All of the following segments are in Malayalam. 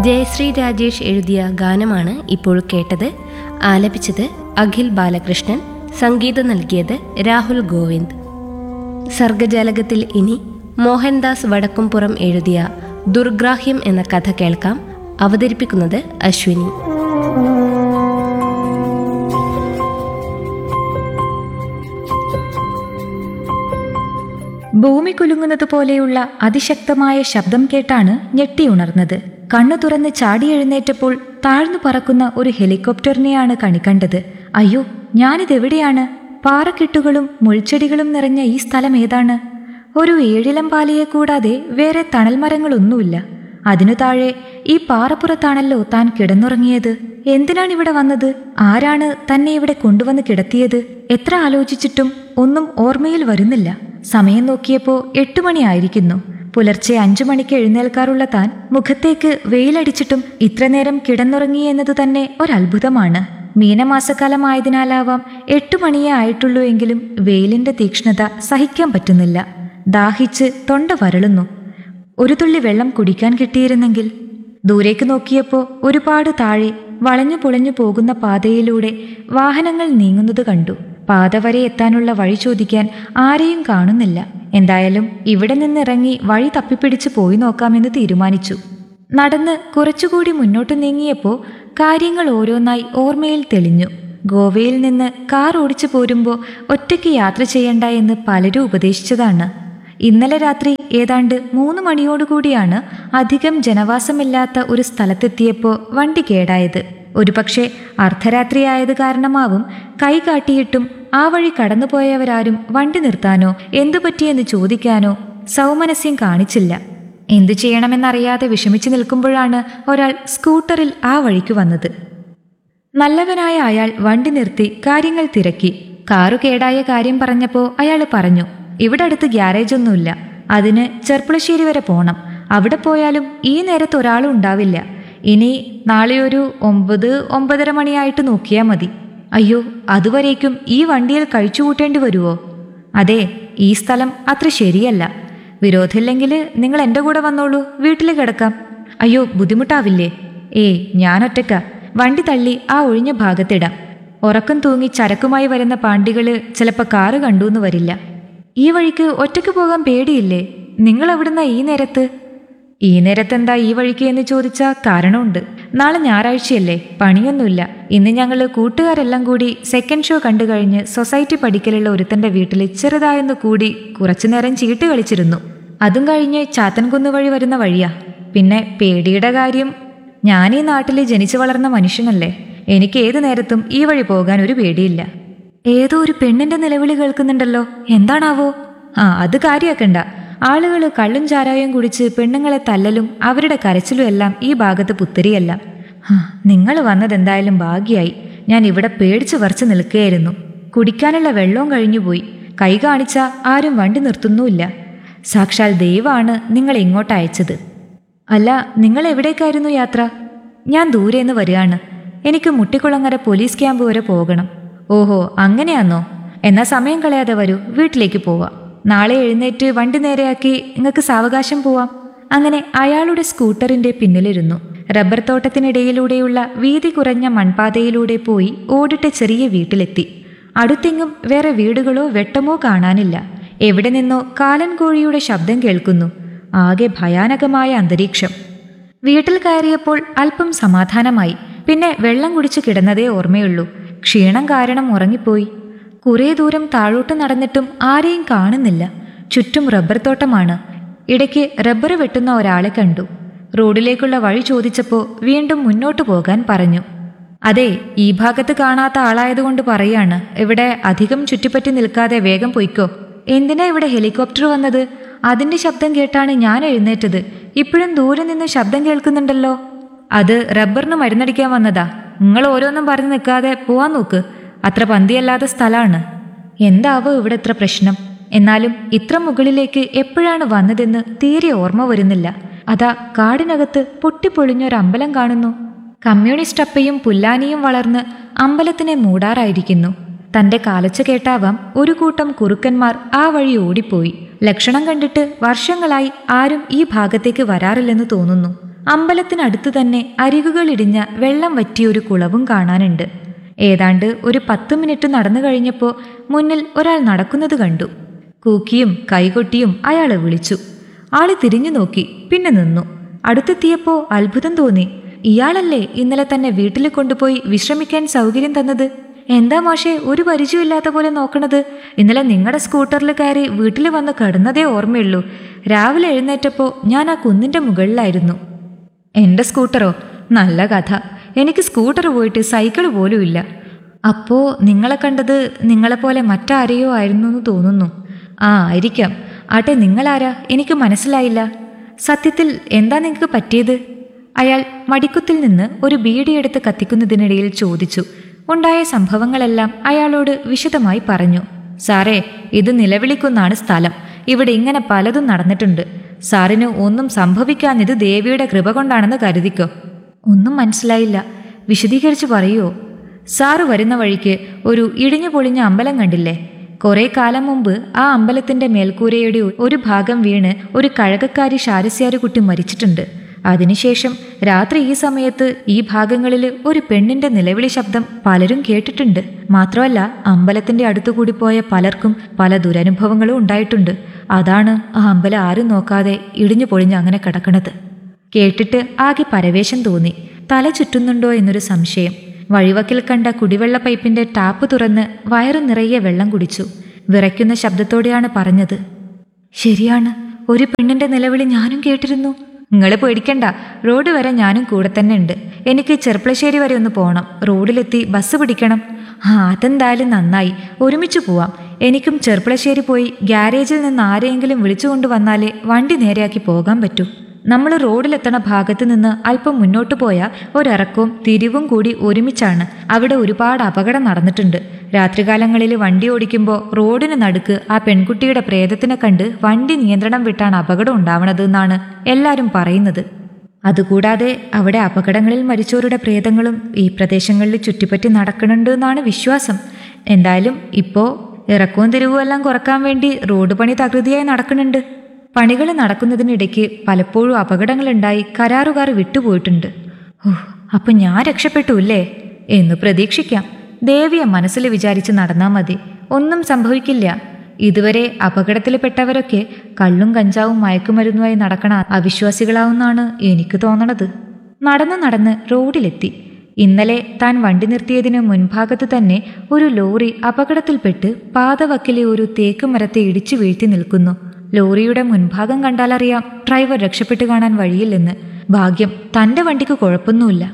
ജയശ്രീ രാജേഷ് എഴുതിയ ഗാനമാണ് ഇപ്പോൾ കേട്ടത് ആലപിച്ചത് അഖിൽ ബാലകൃഷ്ണൻ സംഗീതം നൽകിയത് രാഹുൽ ഗോവിന്ദ് സർഗജാലകത്തിൽ ഇനി മോഹൻദാസ് വടക്കുംപുറം എഴുതിയ ദുർഗ്രാഹ്യം എന്ന കഥ കേൾക്കാം അവതരിപ്പിക്കുന്നത് അശ്വിനി ഭൂമി കുലുങ്ങുന്നത് പോലെയുള്ള അതിശക്തമായ ശബ്ദം കേട്ടാണ് ഞെട്ടിയുണർന്നത് കണ്ണു തുറന്ന് ചാടി എഴുന്നേറ്റപ്പോൾ താഴ്ന്നു പറക്കുന്ന ഒരു ഹെലികോപ്റ്ററിനെയാണ് കണിക്കണ്ടത് അയ്യോ ഞാനിതെവിടെയാണ് പാറക്കെട്ടുകളും മുൾച്ചെടികളും നിറഞ്ഞ ഈ സ്ഥലം ഏതാണ് ഒരു ഏഴിലം പാലയെ കൂടാതെ വേറെ തണൽമരങ്ങളൊന്നുമില്ല അതിനു താഴെ ഈ പാറപ്പുറത്താണല്ലോ താൻ കിടന്നുറങ്ങിയത് എന്തിനാണ് ഇവിടെ വന്നത് ആരാണ് തന്നെ ഇവിടെ കൊണ്ടുവന്ന് കിടത്തിയത് എത്ര ആലോചിച്ചിട്ടും ഒന്നും ഓർമ്മയിൽ വരുന്നില്ല സമയം നോക്കിയപ്പോ എട്ടു മണിയായിരിക്കുന്നു പുലർച്ചെ അഞ്ചു മണിക്ക് എഴുന്നേൽക്കാറുള്ള താൻ മുഖത്തേക്ക് വെയിലടിച്ചിട്ടും ഇത്രനേരം കിടന്നുറങ്ങി എന്നത് തന്നെ ഒരത്ഭുതമാണ് മീനമാസക്കാലമായതിനാലാവാം എട്ടു മണിയേ ആയിട്ടുള്ളൂ എങ്കിലും വെയിലിന്റെ തീക്ഷ്ണത സഹിക്കാൻ പറ്റുന്നില്ല ദാഹിച്ച് തൊണ്ട വരളുന്നു ഒരു തുള്ളി വെള്ളം കുടിക്കാൻ കിട്ടിയിരുന്നെങ്കിൽ ദൂരേക്ക് നോക്കിയപ്പോൾ ഒരുപാട് താഴെ വളഞ്ഞു പുളഞ്ഞു പോകുന്ന പാതയിലൂടെ വാഹനങ്ങൾ നീങ്ങുന്നത് കണ്ടു പാത വരെ എത്താനുള്ള വഴി ചോദിക്കാൻ ആരെയും കാണുന്നില്ല എന്തായാലും ഇവിടെ നിന്നിറങ്ങി വഴി തപ്പിപ്പിടിച്ച് പോയി നോക്കാമെന്ന് തീരുമാനിച്ചു നടന്ന് കുറച്ചുകൂടി മുന്നോട്ട് നീങ്ങിയപ്പോൾ കാര്യങ്ങൾ ഓരോന്നായി ഓർമ്മയിൽ തെളിഞ്ഞു ഗോവയിൽ നിന്ന് കാർ ഓടിച്ചു പോരുമ്പോൾ ഒറ്റയ്ക്ക് യാത്ര ചെയ്യണ്ട എന്ന് പലരും ഉപദേശിച്ചതാണ് ഇന്നലെ രാത്രി ഏതാണ്ട് മൂന്ന് മണിയോടുകൂടിയാണ് അധികം ജനവാസമില്ലാത്ത ഒരു സ്ഥലത്തെത്തിയപ്പോൾ വണ്ടി കേടായത് ഒരുപക്ഷെ അർദ്ധരാത്രിയായത് കാരണമാവും കൈ കാട്ടിയിട്ടും ആ വഴി കടന്നുപോയവരാരും വണ്ടി നിർത്താനോ എന്തു പറ്റിയെന്ന് ചോദിക്കാനോ സൗമനസ്യം കാണിച്ചില്ല എന്തു ചെയ്യണമെന്നറിയാതെ വിഷമിച്ചു നിൽക്കുമ്പോഴാണ് ഒരാൾ സ്കൂട്ടറിൽ ആ വഴിക്ക് വന്നത് നല്ലവനായ അയാൾ വണ്ടി നിർത്തി കാര്യങ്ങൾ തിരക്കി കാറു കേടായ കാര്യം പറഞ്ഞപ്പോൾ അയാൾ പറഞ്ഞു ഇവിടെ അടുത്ത് ഗ്യാരേജ് ഒന്നുമില്ല അതിന് ചെർപ്പുളശ്ശേരി വരെ പോണം അവിടെ പോയാലും ഈ നേരത്ത് ഒരാളും ഉണ്ടാവില്ല ഇനി നാളെ ഒരു ഒമ്പത് ഒമ്പതര മണിയായിട്ട് നോക്കിയാൽ മതി അയ്യോ അതുവരേക്കും ഈ വണ്ടിയിൽ കഴിച്ചു കൂട്ടേണ്ടി വരുമോ അതെ ഈ സ്ഥലം അത്ര ശരിയല്ല വിരോധമില്ലെങ്കിൽ നിങ്ങൾ എൻ്റെ കൂടെ വന്നോളൂ വീട്ടിൽ കിടക്കാം അയ്യോ ബുദ്ധിമുട്ടാവില്ലേ ഏയ് ഞാനൊറ്റക്ക വണ്ടി തള്ളി ആ ഒഴിഞ്ഞ ഭാഗത്തിടാം ഉറക്കം തൂങ്ങി ചരക്കുമായി വരുന്ന പാണ്ടികള് ചിലപ്പോൾ കാറ് കണ്ടൂന്ന് വരില്ല ഈ വഴിക്ക് ഒറ്റയ്ക്ക് പോകാൻ പേടിയില്ലേ നിങ്ങൾ എവിടുന്ന ഈ നേരത്ത് ഈ നേരത്തെന്താ ഈ വഴിക്ക് എന്ന് ചോദിച്ചാൽ കാരണമുണ്ട് നാളെ ഞായറാഴ്ചയല്ലേ പണിയൊന്നുമില്ല ഇന്ന് ഞങ്ങൾ കൂട്ടുകാരെല്ലാം കൂടി സെക്കൻഡ് ഷോ കണ്ടു കഴിഞ്ഞ് സൊസൈറ്റി പഠിക്കലുള്ള ഒരുത്തന്റെ വീട്ടിൽ ചെറുതായൊന്ന് കൂടി കുറച്ചുനേരം ചീട്ട് കളിച്ചിരുന്നു അതും കഴിഞ്ഞ് ചാത്തൻകുന്ന് വഴി വരുന്ന വഴിയാ പിന്നെ പേടിയുടെ കാര്യം ഞാൻ ഈ നാട്ടിൽ ജനിച്ചു വളർന്ന മനുഷ്യനല്ലേ എനിക്ക് ഏതു നേരത്തും ഈ വഴി പോകാൻ ഒരു പേടിയില്ല ഏതോ ഒരു പെണ്ണിന്റെ നിലവിളി കേൾക്കുന്നുണ്ടല്ലോ എന്താണാവോ ആ അത് കാര്യാക്കണ്ട ആളുകൾ കള്ളും ചാരായം കുടിച്ച് പെണ്ണുങ്ങളെ തല്ലലും അവരുടെ കരച്ചിലും എല്ലാം ഈ ഭാഗത്ത് പുത്തരിയല്ല നിങ്ങൾ വന്നതെന്തായാലും ഭാഗ്യായി ഞാൻ ഇവിടെ പേടിച്ചു വറച്ചു നിൽക്കുകയായിരുന്നു കുടിക്കാനുള്ള വെള്ളവും കഴിഞ്ഞുപോയി കൈ കാണിച്ച ആരും വണ്ടി നിർത്തുന്നുമില്ല സാക്ഷാൽ ദൈവമാണ് നിങ്ങൾ ഇങ്ങോട്ട് അയച്ചത് അല്ല നിങ്ങൾ എവിടേക്കായിരുന്നു യാത്ര ഞാൻ ദൂരേന്ന് വരികയാണ് എനിക്ക് മുട്ടിക്കുളങ്ങര പോലീസ് ക്യാമ്പ് വരെ പോകണം ഓഹോ അങ്ങനെയാന്നോ എന്നാ സമയം കളയാതെ വരൂ വീട്ടിലേക്ക് പോവാം നാളെ എഴുന്നേറ്റ് വണ്ടി നേരെയാക്കി നിങ്ങൾക്ക് സാവകാശം പോവാം അങ്ങനെ അയാളുടെ സ്കൂട്ടറിന്റെ പിന്നിലിരുന്നു റബ്ബർ തോട്ടത്തിനിടയിലൂടെയുള്ള വീതി കുറഞ്ഞ മൺപാതയിലൂടെ പോയി ഓടിട്ട ചെറിയ വീട്ടിലെത്തി അടുത്തെങ്ങും വേറെ വീടുകളോ വെട്ടമോ കാണാനില്ല എവിടെ നിന്നോ കാലൻ കോഴിയുടെ ശബ്ദം കേൾക്കുന്നു ആകെ ഭയാനകമായ അന്തരീക്ഷം വീട്ടിൽ കയറിയപ്പോൾ അല്പം സമാധാനമായി പിന്നെ വെള്ളം കുടിച്ചു കിടന്നതേ ഓർമ്മയുള്ളൂ ക്ഷീണം കാരണം ഉറങ്ങിപ്പോയി കുറേ ദൂരം താഴോട്ട് നടന്നിട്ടും ആരെയും കാണുന്നില്ല ചുറ്റും റബ്ബർ തോട്ടമാണ് ഇടയ്ക്ക് റബ്ബർ വെട്ടുന്ന ഒരാളെ കണ്ടു റോഡിലേക്കുള്ള വഴി ചോദിച്ചപ്പോൾ വീണ്ടും മുന്നോട്ടു പോകാൻ പറഞ്ഞു അതെ ഈ ഭാഗത്ത് കാണാത്ത ആളായതുകൊണ്ട് പറയാണ് ഇവിടെ അധികം ചുറ്റിപ്പറ്റി നിൽക്കാതെ വേഗം പൊയ്ക്കോ എന്തിനാ ഇവിടെ ഹെലികോപ്റ്റർ വന്നത് അതിന്റെ ശബ്ദം കേട്ടാണ് ഞാൻ എഴുന്നേറ്റത് ഇപ്പോഴും ദൂരെ നിന്ന് ശബ്ദം കേൾക്കുന്നുണ്ടല്ലോ അത് റബ്ബറിന് മരുന്നടിക്കാൻ വന്നതാ നിങ്ങൾ ഓരോന്നും പറഞ്ഞു നിൽക്കാതെ പോവാൻ നോക്ക് അത്ര പന്തിയല്ലാത്ത സ്ഥലമാണ് എന്താവോ ഇവിടെ ഇത്ര പ്രശ്നം എന്നാലും ഇത്ര മുകളിലേക്ക് എപ്പോഴാണ് വന്നതെന്ന് തീരെ ഓർമ്മ വരുന്നില്ല അതാ കാടിനകത്ത് പൊട്ടിപ്പൊളിഞ്ഞൊരു അമ്പലം കാണുന്നു കമ്മ്യൂണിസ്റ്റ് അപ്പയും പുല്ലാനിയും വളർന്ന് അമ്പലത്തിനെ മൂടാറായിരിക്കുന്നു തന്റെ കാലച്ച കേട്ടാവാം ഒരു കൂട്ടം കുറുക്കന്മാർ ആ വഴി ഓടിപ്പോയി ലക്ഷണം കണ്ടിട്ട് വർഷങ്ങളായി ആരും ഈ ഭാഗത്തേക്ക് വരാറില്ലെന്ന് തോന്നുന്നു അമ്പലത്തിനടുത്ത് തന്നെ അരികുകളിടിഞ്ഞ വെള്ളം വറ്റിയ ഒരു കുളവും കാണാനുണ്ട് ഏതാണ്ട് ഒരു പത്ത് മിനിറ്റ് നടന്നു കഴിഞ്ഞപ്പോൾ മുന്നിൽ ഒരാൾ നടക്കുന്നത് കണ്ടു കൂക്കിയും കൈകൊട്ടിയും അയാളെ വിളിച്ചു ആള് തിരിഞ്ഞു നോക്കി പിന്നെ നിന്നു അടുത്തെത്തിയപ്പോ അത്ഭുതം തോന്നി ഇയാളല്ലേ ഇന്നലെ തന്നെ വീട്ടിൽ കൊണ്ടുപോയി വിശ്രമിക്കാൻ സൗകര്യം തന്നത് എന്താ മാഷെ ഒരു പരിചയമില്ലാത്ത പോലെ നോക്കണത് ഇന്നലെ നിങ്ങളുടെ സ്കൂട്ടറിൽ കയറി വീട്ടിൽ വന്ന് കിടന്നതേ ഓർമ്മയുള്ളൂ രാവിലെ എഴുന്നേറ്റപ്പോൾ ഞാൻ ആ കുന്നിന്റെ മുകളിലായിരുന്നു എന്റെ സ്കൂട്ടറോ നല്ല കഥ എനിക്ക് സ്കൂട്ടർ പോയിട്ട് സൈക്കിൾ പോലും ഇല്ല അപ്പോ നിങ്ങളെ കണ്ടത് നിങ്ങളെപ്പോലെ മറ്റാരെയോ ആയിരുന്നു എന്ന് തോന്നുന്നു ആ ആയിരിക്കാം ആട്ടെ നിങ്ങളാരാ എനിക്ക് മനസ്സിലായില്ല സത്യത്തിൽ എന്താ നിങ്ങൾക്ക് പറ്റിയത് അയാൾ മടിക്കുത്തിൽ നിന്ന് ഒരു ബീഡിയെടുത്ത് കത്തിക്കുന്നതിനിടയിൽ ചോദിച്ചു ഉണ്ടായ സംഭവങ്ങളെല്ലാം അയാളോട് വിശദമായി പറഞ്ഞു സാറേ ഇത് നിലവിളിക്കുന്നാണ് സ്ഥലം ഇവിടെ ഇങ്ങനെ പലതും നടന്നിട്ടുണ്ട് സാറിന് ഒന്നും സംഭവിക്കാഞ്ഞത് ദേവിയുടെ കൃപ കൊണ്ടാണെന്ന് കരുതിക്കോ ഒന്നും മനസ്സിലായില്ല വിശദീകരിച്ച് പറയുമോ സാറ് വരുന്ന വഴിക്ക് ഒരു ഇടിഞ്ഞു പൊളിഞ്ഞ അമ്പലം കണ്ടില്ലേ കുറെ കാലം മുമ്പ് ആ അമ്പലത്തിന്റെ മേൽക്കൂരയുടെ ഒരു ഭാഗം വീണ് ഒരു കഴകക്കാരി ശാരസ്യാരുകുട്ടി മരിച്ചിട്ടുണ്ട് അതിനുശേഷം രാത്രി ഈ സമയത്ത് ഈ ഭാഗങ്ങളിൽ ഒരു പെണ്ണിന്റെ നിലവിളി ശബ്ദം പലരും കേട്ടിട്ടുണ്ട് മാത്രമല്ല അമ്പലത്തിന്റെ അടുത്തുകൂടി പോയ പലർക്കും പല ദുരനുഭവങ്ങളും ഉണ്ടായിട്ടുണ്ട് അതാണ് ആ അമ്പലം ആരും നോക്കാതെ ഇടിഞ്ഞു പൊളിഞ്ഞ് അങ്ങനെ കിടക്കണത് കേട്ടിട്ട് ആകെ പരവേശം തോന്നി തല ചുറ്റുന്നുണ്ടോ എന്നൊരു സംശയം വഴിവക്കിൽ കണ്ട കുടിവെള്ള പൈപ്പിന്റെ ടാപ്പ് തുറന്ന് വയറു നിറയെ വെള്ളം കുടിച്ചു വിറയ്ക്കുന്ന ശബ്ദത്തോടെയാണ് പറഞ്ഞത് ശരിയാണ് ഒരു പെണ്ണിന്റെ നിലവിളി ഞാനും കേട്ടിരുന്നു നിങ്ങൾ പേടിക്കണ്ട റോഡ് വരെ ഞാനും കൂടെ തന്നെ ഉണ്ട് എനിക്ക് ചെർപ്പളശ്ശേരി വരെ ഒന്ന് പോകണം റോഡിലെത്തി ബസ് പിടിക്കണം ആ അതെന്തായാലും നന്നായി ഒരുമിച്ച് പോവാം എനിക്കും ചെർപ്പളശ്ശേരി പോയി ഗ്യാരേജിൽ നിന്ന് ആരെയെങ്കിലും വിളിച്ചു കൊണ്ടുവന്നാലേ വണ്ടി നേരെയാക്കി പോകാൻ പറ്റൂ നമ്മൾ റോഡിലെത്തണ ഭാഗത്ത് നിന്ന് അല്പം മുന്നോട്ട് പോയ ഒരിറക്കവും തിരിവും കൂടി ഒരുമിച്ചാണ് അവിടെ ഒരുപാട് അപകടം നടന്നിട്ടുണ്ട് രാത്രികാലങ്ങളിൽ വണ്ടി ഓടിക്കുമ്പോൾ റോഡിന് നടുക്ക് ആ പെൺകുട്ടിയുടെ പ്രേതത്തിനെ കണ്ട് വണ്ടി നിയന്ത്രണം വിട്ടാണ് അപകടം ഉണ്ടാവണത് എന്നാണ് എല്ലാവരും പറയുന്നത് അതുകൂടാതെ അവിടെ അപകടങ്ങളിൽ മരിച്ചവരുടെ പ്രേതങ്ങളും ഈ പ്രദേശങ്ങളിൽ ചുറ്റിപ്പറ്റി നടക്കുന്നുണ്ട് എന്നാണ് വിശ്വാസം എന്തായാലും ഇപ്പോൾ ഇറക്കവും തിരിവും എല്ലാം കുറക്കാൻ വേണ്ടി റോഡ് പണി തകൃതിയായി നടക്കുന്നുണ്ട് പണികൾ നടക്കുന്നതിനിടയ്ക്ക് പലപ്പോഴും അപകടങ്ങളുണ്ടായി കരാറുകാർ വിട്ടുപോയിട്ടുണ്ട് ഓ അപ്പൊ ഞാൻ രക്ഷപ്പെട്ടു അല്ലേ എന്ന് പ്രതീക്ഷിക്കാം ദേവിയെ മനസ്സിൽ വിചാരിച്ച് നടന്നാ മതി ഒന്നും സംഭവിക്കില്ല ഇതുവരെ അപകടത്തിൽപ്പെട്ടവരൊക്കെ കള്ളും കഞ്ചാവും മയക്കുമരുന്നുമായി നടക്കണ അവിശ്വാസികളാവുന്നാണ് എനിക്ക് തോന്നണത് നടന്നു നടന്ന് റോഡിലെത്തി ഇന്നലെ താൻ വണ്ടി നിർത്തിയതിന് മുൻഭാഗത്ത് തന്നെ ഒരു ലോറി അപകടത്തിൽപ്പെട്ട് പാതവക്കിലെ ഒരു തേക്ക് മരത്തെ ഇടിച്ചു വീഴ്ത്തി നിൽക്കുന്നു ലോറിയുടെ മുൻഭാഗം കണ്ടാലറിയാം ഡ്രൈവർ രക്ഷപ്പെട്ടു കാണാൻ വഴിയില്ലെന്ന് ഭാഗ്യം തന്റെ വണ്ടിക്ക് കുഴപ്പമൊന്നുമില്ല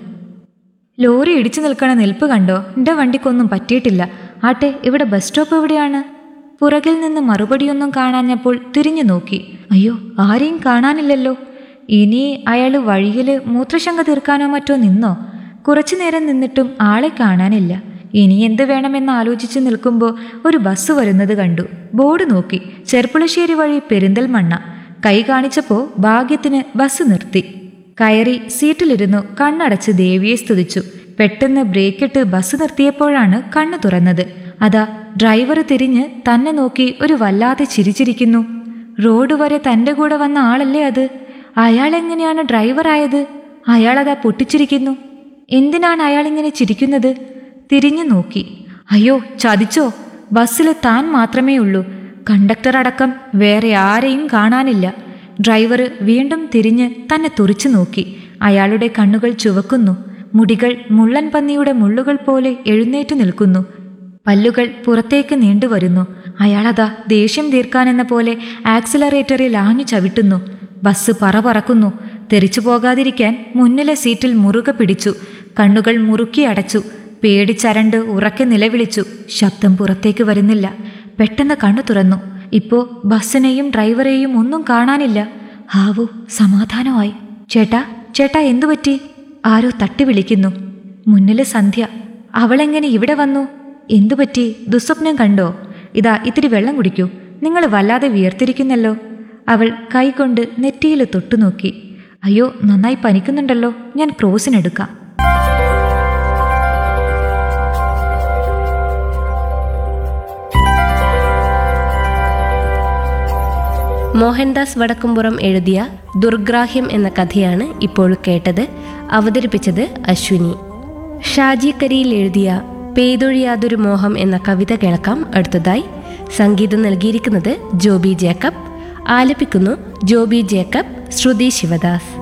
ലോറി ഇടിച്ചു നിൽക്കണ നിൽപ്പ് കണ്ടോ എന്റെ വണ്ടിക്കൊന്നും പറ്റിയിട്ടില്ല ആട്ടെ ഇവിടെ ബസ് സ്റ്റോപ്പ് എവിടെയാണ് പുറകിൽ നിന്ന് മറുപടിയൊന്നും കാണാഞ്ഞപ്പോൾ തിരിഞ്ഞു നോക്കി അയ്യോ ആരെയും കാണാനില്ലല്ലോ ഇനി അയാൾ വഴിയിൽ മൂത്രശങ്ക തീർക്കാനോ മറ്റോ നിന്നോ കുറച്ചു നേരം നിന്നിട്ടും ആളെ കാണാനില്ല ഇനി എന്ത് വേണമെന്ന് ആലോചിച്ച് നിൽക്കുമ്പോൾ ഒരു ബസ് വരുന്നത് കണ്ടു ബോർഡ് നോക്കി ചെർപ്പുളശ്ശേരി വഴി പെരിന്തൽമണ്ണ കൈ കാണിച്ചപ്പോൾ ഭാഗ്യത്തിന് ബസ് നിർത്തി കയറി സീറ്റിലിരുന്നു കണ്ണടച്ച് ദേവിയെ സ്തുതിച്ചു പെട്ടെന്ന് ബ്രേക്കിട്ട് ബസ് നിർത്തിയപ്പോഴാണ് കണ്ണു തുറന്നത് അതാ ഡ്രൈവർ തിരിഞ്ഞ് തന്നെ നോക്കി ഒരു വല്ലാതെ ചിരിച്ചിരിക്കുന്നു റോഡ് വരെ തന്റെ കൂടെ വന്ന ആളല്ലേ അത് അയാൾ എങ്ങനെയാണ് ഡ്രൈവറായത് അയാളതാ പൊട്ടിച്ചിരിക്കുന്നു എന്തിനാണ് അയാൾ ഇങ്ങനെ ചിരിക്കുന്നത് തിരിഞ്ഞു നോക്കി അയ്യോ ചതിച്ചോ ബസ്സിൽ താൻ മാത്രമേ ഉള്ളൂ കണ്ടക്ടർ അടക്കം വേറെ ആരെയും കാണാനില്ല ഡ്രൈവർ വീണ്ടും തിരിഞ്ഞ് തന്നെ തുറിച്ചു നോക്കി അയാളുടെ കണ്ണുകൾ ചുവക്കുന്നു മുടികൾ മുള്ളൻ പന്നിയുടെ മുള്ളുകൾ പോലെ എഴുന്നേറ്റ് നിൽക്കുന്നു പല്ലുകൾ പുറത്തേക്ക് നീണ്ടുവരുന്നു അയാളതാ ദേഷ്യം തീർക്കാനെന്ന പോലെ ആക്സിലറേറ്ററിൽ ആഞ്ഞു ചവിട്ടുന്നു ബസ് പറ പറക്കുന്നു തെറിച്ചു പോകാതിരിക്കാൻ മുന്നിലെ സീറ്റിൽ മുറുകെ പിടിച്ചു കണ്ണുകൾ മുറുക്കി അടച്ചു പേടിച്ചരണ്ട് ഉറക്കെ നിലവിളിച്ചു ശബ്ദം പുറത്തേക്ക് വരുന്നില്ല പെട്ടെന്ന് കണ്ണു തുറന്നു ഇപ്പോ ബസ്സിനെയും ഡ്രൈവറെയും ഒന്നും കാണാനില്ല ഹാവു സമാധാനമായി ചേട്ടാ ചേട്ടാ എന്തു പറ്റി ആരോ തട്ടി വിളിക്കുന്നു മുന്നില് സന്ധ്യ അവളെങ്ങനെ ഇവിടെ വന്നു എന്തു പറ്റി ദുസ്വപ്നം കണ്ടോ ഇതാ ഇത്തിരി വെള്ളം കുടിക്കൂ നിങ്ങൾ വല്ലാതെ വിയർത്തിരിക്കുന്നല്ലോ അവൾ കൈകൊണ്ട് നെറ്റിയിൽ തൊട്ടുനോക്കി അയ്യോ നന്നായി പനിക്കുന്നുണ്ടല്ലോ ഞാൻ ക്രോസിനെടുക്കാം മോഹൻദാസ് വടക്കുംപുറം എഴുതിയ ദുർഗ്രാഹ്യം എന്ന കഥയാണ് ഇപ്പോൾ കേട്ടത് അവതരിപ്പിച്ചത് അശ്വിനി ഷാജി കരിയിൽ എഴുതിയ പെയ്തൊഴിയാതൊരു മോഹം എന്ന കവിത കേൾക്കാം അടുത്തതായി സംഗീതം നൽകിയിരിക്കുന്നത് ജോബി ജേക്കബ് ആലപിക്കുന്നു ജോബി ജേക്കബ് ശ്രുതി ശിവദാസ്